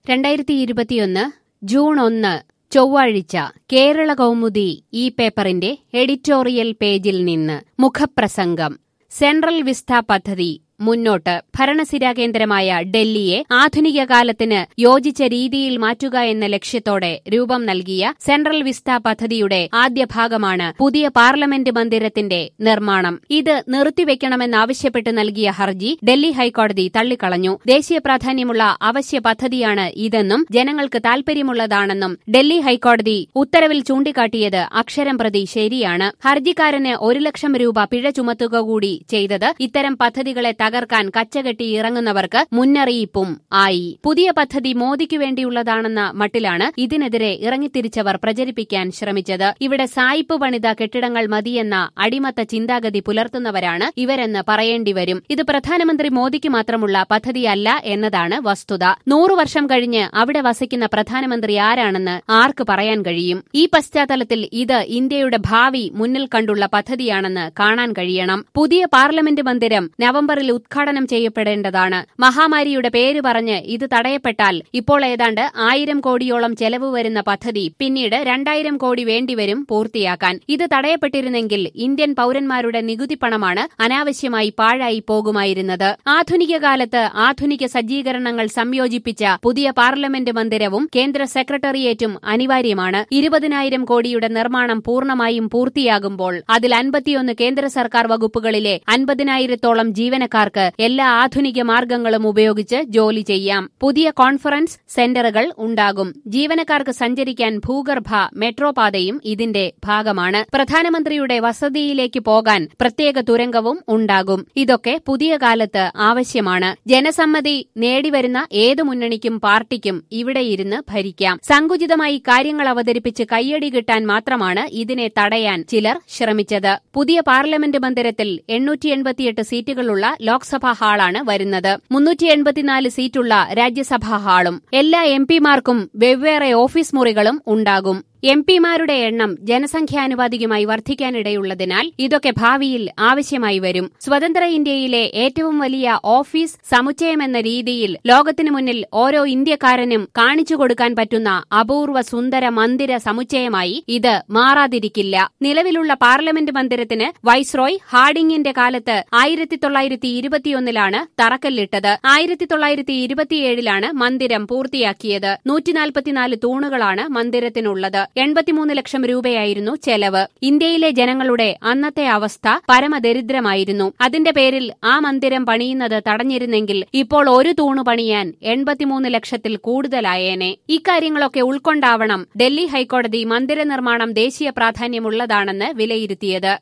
രണ്ടായിരത്തി ഇരുപത്തിയൊന്ന് ജൂൺ ഒന്ന് ചൊവ്വാഴ്ച കേരള കൗമുദി ഈ പേപ്പറിന്റെ എഡിറ്റോറിയൽ പേജിൽ നിന്ന് മുഖപ്രസംഗം സെൻട്രൽ വിസ്റ്റ പദ്ധതി മുന്നോട്ട് ഭരണസിരാ കേന്ദ്രമായ ഡൽഹിയെ ആധുനിക കാലത്തിന് യോജിച്ച രീതിയിൽ മാറ്റുക എന്ന ലക്ഷ്യത്തോടെ രൂപം നൽകിയ സെൻട്രൽ വിസ്റ്റ പദ്ധതിയുടെ ആദ്യ ഭാഗമാണ് പുതിയ പാർലമെന്റ് മന്ദിരത്തിന്റെ നിർമ്മാണം ഇത് നിർത്തിവെക്കണമെന്നാവശ്യപ്പെട്ട് നൽകിയ ഹർജി ഡൽഹി ഹൈക്കോടതി തള്ളിക്കളഞ്ഞു ദേശീയ പ്രാധാന്യമുള്ള അവശ്യ പദ്ധതിയാണ് ഇതെന്നും ജനങ്ങൾക്ക് താൽപര്യമുള്ളതാണെന്നും ഡൽഹി ഹൈക്കോടതി ഉത്തരവിൽ ചൂണ്ടിക്കാട്ടിയത് അക്ഷരം പ്രതി ശരിയാണ് ഹർജിക്കാരന് ഒരു ലക്ഷം രൂപ പിഴ ചുമത്തുക കൂടി ചെയ്തത് ഇത്തരം പദ്ധതികളെ തകർക്കാൻ കച്ചകെട്ടി ഇറങ്ങുന്നവർക്ക് മുന്നറിയിപ്പും ആയി പുതിയ പദ്ധതി മോദിക്കു വേണ്ടിയുള്ളതാണെന്ന മട്ടിലാണ് ഇതിനെതിരെ ഇറങ്ങിത്തിരിച്ചവർ പ്രചരിപ്പിക്കാൻ ശ്രമിച്ചത് ഇവിടെ സായിപ്പ് പണിത കെട്ടിടങ്ങൾ മതിയെന്ന അടിമത്ത ചിന്താഗതി പുലർത്തുന്നവരാണ് ഇവരെന്ന് പറയേണ്ടിവരും ഇത് പ്രധാനമന്ത്രി മോദിക്ക് മാത്രമുള്ള പദ്ധതിയല്ല എന്നതാണ് വസ്തുത നൂറു വർഷം കഴിഞ്ഞ് അവിടെ വസിക്കുന്ന പ്രധാനമന്ത്രി ആരാണെന്ന് ആർക്ക് പറയാൻ കഴിയും ഈ പശ്ചാത്തലത്തിൽ ഇത് ഇന്ത്യയുടെ ഭാവി മുന്നിൽ കണ്ടുള്ള പദ്ധതിയാണെന്ന് കാണാൻ കഴിയണം പുതിയ പാർലമെന്റ് മന്ദിരം നവംബറിൽ ഉദ്ഘാടനം ചെയ്യപ്പെടേണ്ടതാണ് മഹാമാരിയുടെ പേര് പറഞ്ഞ് ഇത് തടയപ്പെട്ടാൽ ഇപ്പോൾ ഏതാണ്ട് ആയിരം കോടിയോളം ചെലവ് വരുന്ന പദ്ധതി പിന്നീട് രണ്ടായിരം കോടി വേണ്ടിവരും പൂർത്തിയാക്കാൻ ഇത് തടയപ്പെട്ടിരുന്നെങ്കിൽ ഇന്ത്യൻ പൌരന്മാരുടെ നികുതി പണമാണ് അനാവശ്യമായി പാഴായി പോകുമായിരുന്നത് ആധുനിക കാലത്ത് ആധുനിക സജ്ജീകരണങ്ങൾ സംയോജിപ്പിച്ച പുതിയ പാർലമെന്റ് മന്ദിരവും കേന്ദ്ര സെക്രട്ടേറിയറ്റും അനിവാര്യമാണ് ഇരുപതിനായിരം കോടിയുടെ നിർമ്മാണം പൂർണ്ണമായും പൂർത്തിയാകുമ്പോൾ അതിൽ അൻപത്തിയൊന്ന് കേന്ദ്ര സർക്കാർ വകുപ്പുകളിലെ അൻപതിനായിരത്തോളം ജീവനക്കാർക്ക് എല്ലാ ആധുനിക മാർഗങ്ങളും ഉപയോഗിച്ച് ജോലി ചെയ്യാം പുതിയ കോൺഫറൻസ് സെന്ററുകൾ ഉണ്ടാകും ജീവനക്കാർക്ക് സഞ്ചരിക്കാൻ ഭൂഗർഭ മെട്രോ പാതയും ഇതിന്റെ ഭാഗമാണ് പ്രധാനമന്ത്രിയുടെ വസതിയിലേക്ക് പോകാൻ പ്രത്യേക തുരങ്കവും ഉണ്ടാകും ഇതൊക്കെ പുതിയ കാലത്ത് ആവശ്യമാണ് ജനസമ്മതി നേടിവരുന്ന ഏതു മുന്നണിക്കും പാർട്ടിക്കും ഇവിടെ ഇരുന്ന് ഭരിക്കാം സങ്കുചിതമായി കാര്യങ്ങൾ അവതരിപ്പിച്ച് കയ്യടി കിട്ടാൻ മാത്രമാണ് ഇതിനെ തടയാൻ ചിലർ ശ്രമിച്ചത് പുതിയ പാർലമെന്റ് മന്ദിരത്തിൽ എണ്ണൂറ്റി എൺപത്തിയെട്ട് സീറ്റുകളുള്ള ലോക്സഭാ ഹാളാണ് വരുന്നത് മുന്നൂറ്റി എൺപത്തിനാല് സീറ്റുള്ള രാജ്യസഭാ ഹാളും എല്ലാ എം പിമാർക്കും വെവ്വേറെ ഓഫീസ് മുറികളും ഉണ്ടാകും എം പിമാരുടെ എണ്ണം ജനസംഖ്യാനുപാതികമായി വർദ്ധിക്കാനിടയുള്ളതിനാൽ ഇതൊക്കെ ഭാവിയിൽ ആവശ്യമായി വരും സ്വതന്ത്ര ഇന്ത്യയിലെ ഏറ്റവും വലിയ ഓഫീസ് സമുച്ചയമെന്ന രീതിയിൽ ലോകത്തിനു മുന്നിൽ ഓരോ ഇന്ത്യക്കാരനും കാണിച്ചു കൊടുക്കാൻ പറ്റുന്ന അപൂർവ സുന്ദര മന്ദിര സമുച്ചയമായി ഇത് മാറാതിരിക്കില്ല നിലവിലുള്ള പാർലമെന്റ് മന്ദിരത്തിന് വൈസ്രോയ് ഹാർഡിങ്ങിന്റെ കാലത്ത് ആയിരത്തി തൊള്ളായിരത്തി ഇരുപത്തിയൊന്നിലാണ് തറക്കല്ലിട്ടത് ആയിരത്തി തൊള്ളായിരത്തി ഇരുപത്തിയേഴിലാണ് മന്ദിരം പൂർത്തിയാക്കിയത് നൂറ്റിനാൽപ്പത്തിനാല് തൂണുകളാണ് മന്ദിരത്തിനുള്ളത് എൺപത്തിമൂന്ന് ലക്ഷം രൂപയായിരുന്നു ചെലവ് ഇന്ത്യയിലെ ജനങ്ങളുടെ അന്നത്തെ അവസ്ഥ പരമദരിദ്രമായിരുന്നു അതിന്റെ പേരിൽ ആ മന്ദിരം പണിയുന്നത് തടഞ്ഞിരുന്നെങ്കിൽ ഇപ്പോൾ ഒരു തൂണു പണിയാൻ എൺപത്തിമൂന്ന് ലക്ഷത്തിൽ കൂടുതലായേനെ ഇക്കാര്യങ്ങളൊക്കെ ഉൾക്കൊണ്ടാവണം ഡൽഹി ഹൈക്കോടതി മന്ദിര നിർമ്മാണം ദേശീയ പ്രാധാന്യമുള്ളതാണെന്ന് വിലയിരുത്തിയത്